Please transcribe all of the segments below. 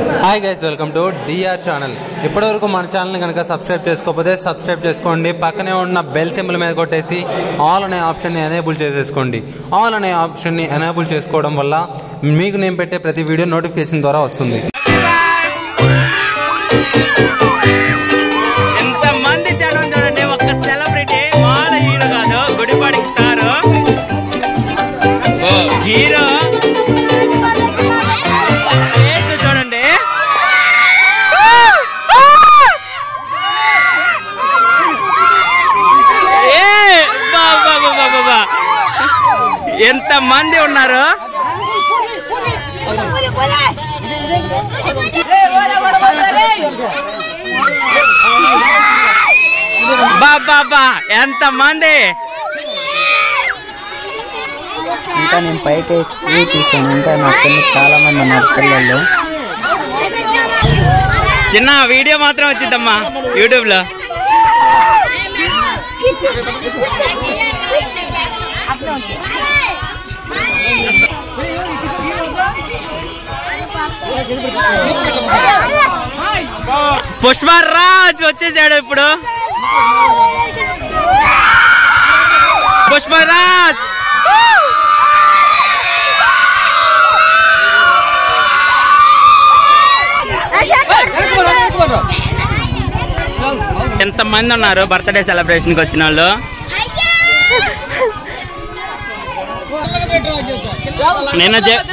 Hi guys welcome to D R channel ఇప్పటివరకు మన ఛానల్ని కనుక సబ్స్క్రైబ్ చేసుకోకపోతే సబ్స్క్రైబ్ చేసుకోండి పక్కనే ఉన్న బెల్ సింబల్ మీద కొట్టేసి ఆల్ అనే ఆప్షన్ని ఎనేబుల్ చేసేసుకోండి ఆల్ అనే ఆప్షన్ని ఎనేబుల్ చేసుకోవడం వల్ల మీకు నేను పెట్టే ప్రతి వీడియో నోటిఫికేషన్ ద్వారా వస్తుంది ఎంత మంది జనం చూడండి ఒక్క సెలబ్రిటీ మాల హీరో కాదు గుడిపాడికి స్టార్ ఓ హీరో ఏజ్ చూడండి ఏ బా బా బా బా బా బా. ఎంత మంది ఉన్నారు బా బా బా ఎంత మంది ఇంకా నేను పైకి ఎక్కి తీసాను ఇంకా నా కింద చాలా మంది ఉన్నారు పిల్లలు చిన్న వీడియో మాత్రం వచ్చిందమ్మా యూట్యూబ్ లో పుష్పరాజ్ వచ్చేసాడు ఇప్పుడు పుష్పరాజ్ ఎంత మంది ఉన్నారు బర్త్డే సెలబ్రేషన్ కి వచ్చిన వాళ్ళు నేను చె-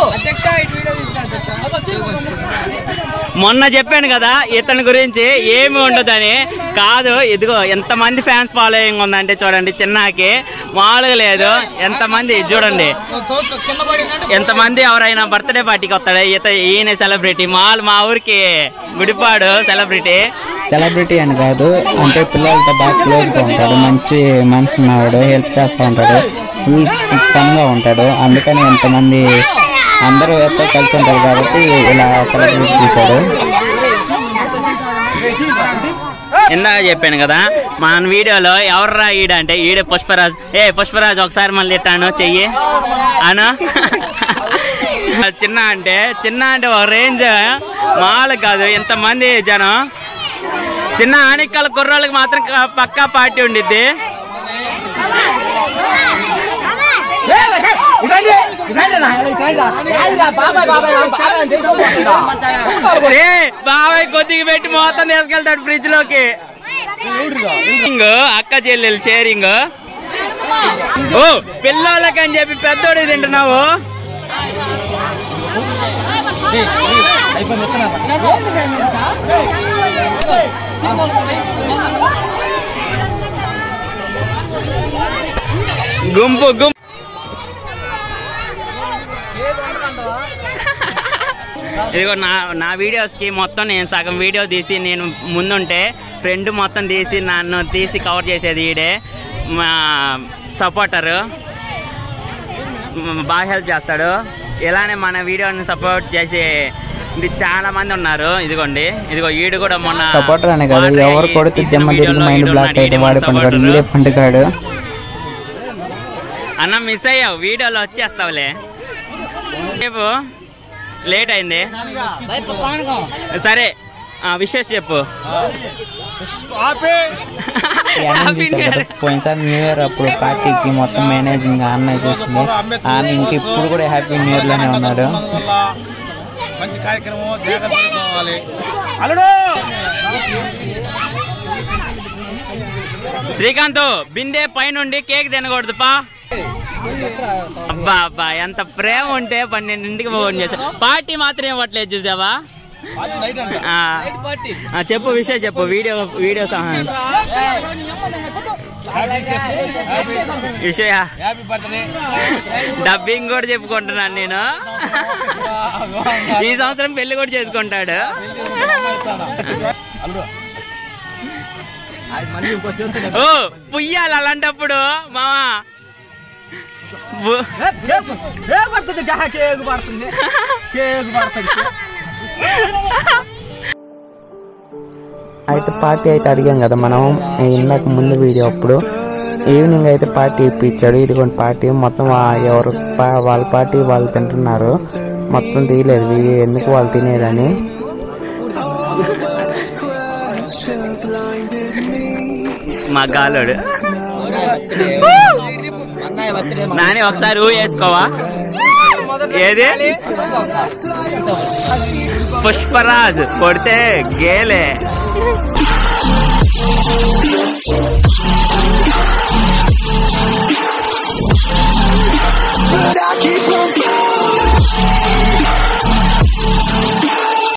మొన్న చెప్పాను కదా ఇతని గురించి ఏమి ఉండదని కాదు ఇదిగో ఎంతమంది ఫ్యాన్స్ ఫాలోయింగ్ ఉందంటే చూడండి చిన్నకి మామూలుగా లేదు ఎంతమంది చూడండి ఎంతమంది ఎవరైనా బర్త్డే పార్టీకి వస్తాడు ఈత ఈయన సెలబ్రిటీ మాల్ మా ఊరికి గుడిపాడు సెలబ్రిటీ సెలబ్రిటీ అని కాదు అంటే పిల్లలతో బాగా క్లోజ్గా ఉంటాడు మంచి మనసు ఉన్నవాడు హెల్ప్ చేస్తూ ఉంటాడు ఫుల్ ఫన్గా ఉంటాడు అందుకని ఎంతమంది అందరూ ఎంతో కలిసి ఉంటారు కాబట్టి ఇలా సెలబ్రిటీ తీశాడు ఇందాక చెప్పాను కదా మన వీడియోలో ఎవర్రా ఈడ అంటే ఈడే పుష్పరాజ్ ఏ పుష్పరాజ్ ఒకసారి మళ్ళీ ఇట్టాను చెయ్యి అను చిన్న అంటే చిన్న అంటే ఒక రేంజ్ మామూలు కాదు ఎంతమంది జనం చిన్న ఆనికల కుర్రోళ్ళకి మాత్రం క- పక్కా పార్టీ ఉండిద్ది ఏ బాబాయ్ కొద్దిగా పెట్టి మొత్తం తీసుకెళ్తాడు ఫ్రిడ్జ్ లోకి షేరింగ్ అక్క చెల్లెలు షేరింగ్ ఓ పిల్లోళ్ళకి అని చెప్పి పెద్దోడి తింటున్నావు గుంపు గుంపు ఇదిగో నా నా వీడియోస్కి మొత్తం నేను సగం వీడియో తీసి నేను ముందుంటే ఫ్రెండ్ మొత్తం తీసి నన్ను తీసి కవర్ చేసేది ఈడే మా సపోర్టరు బాగా హెల్ప్ చేస్తాడు ఇలానే మన వీడియోని సపోర్ట్ చేసి ఇది చాలా మంది ఉన్నారు ఇదిగోండి ఇదిగో ఈడు కూడా మొన్న సపోర్టర్ అనే కాదు వాటర్ ఎవరు అయ్యి కొడితే తీసిన జమ్మ తిరిగి వీడియోలో మైండ్ ఈడు బ్లాక్ ఉన్నాడు, అయితే ఈడే వాడే మన పండుగాడు supporter. వీడే పండుగాడు అన్న మిస్ అయ్యావు వీడియోలో వచ్చేస్తావులే రేపు లేట్ అయింది సరే విషెస్ చెప్పు ఈ అన్నం Happy చూశారు New కదా Year. పోయినసారి న్యూ ఇయర్ అప్పుడు పార్టీకి మొత్తం మేనేజింగ్ అన్న చేసింది ఆయన ఇంక ఇప్పుడు కూడా హ్యాపీ న్యూ ఇయర్ లోనే ఉన్నాడు మంచి కార్యక్రమం జాగ్రత్త పడుకోవాలి అల్లుడు శ్రీకాంత్ బిందె పైనుండి కేక్ తినకూడదు పా అబ్బా అబ్బా ఎంత ప్రేమ ఉంటే పన్నెండింటికి ఫోన్ చేసా పార్టీ మాత్రం ఇవ్వట్లేదు చూసావా ఆ, ఆ, చెప్పు విషయం చెప్పు వీడియో వీడియో సహా- విషయ హ్యాపీ బర్త్డే డబ్బింగ్ కూడా చెప్పుకుంటున్నాను నేను ఈ సంవత్సరం పెళ్లి కూడా చేసుకుంటాడు అల్లుడు ఓ పుయ్యాలి అలాంటప్పుడు మామా బు- అయితే పార్టీ అయితే అడిగాం కదా మనం ఇందాక ముందు వీడియో అప్పుడు ఈవినింగ్ అయితే పార్టీ ఇప్పించాడు ఇదిగోండి పార్టీ మొత్తం ఆ ఎవరు పా- వాళ్ళ పార్టీ వాళ్ళు తింటున్నారు మొత్తం తీయలేదు వీడియో ఎందుకు వాళ్ళు తినేదని మా గాలోడు నాని ఒకసారి ఊ వేసుకోవా ఏది పుష్పరాజ్ కొడితే గేలే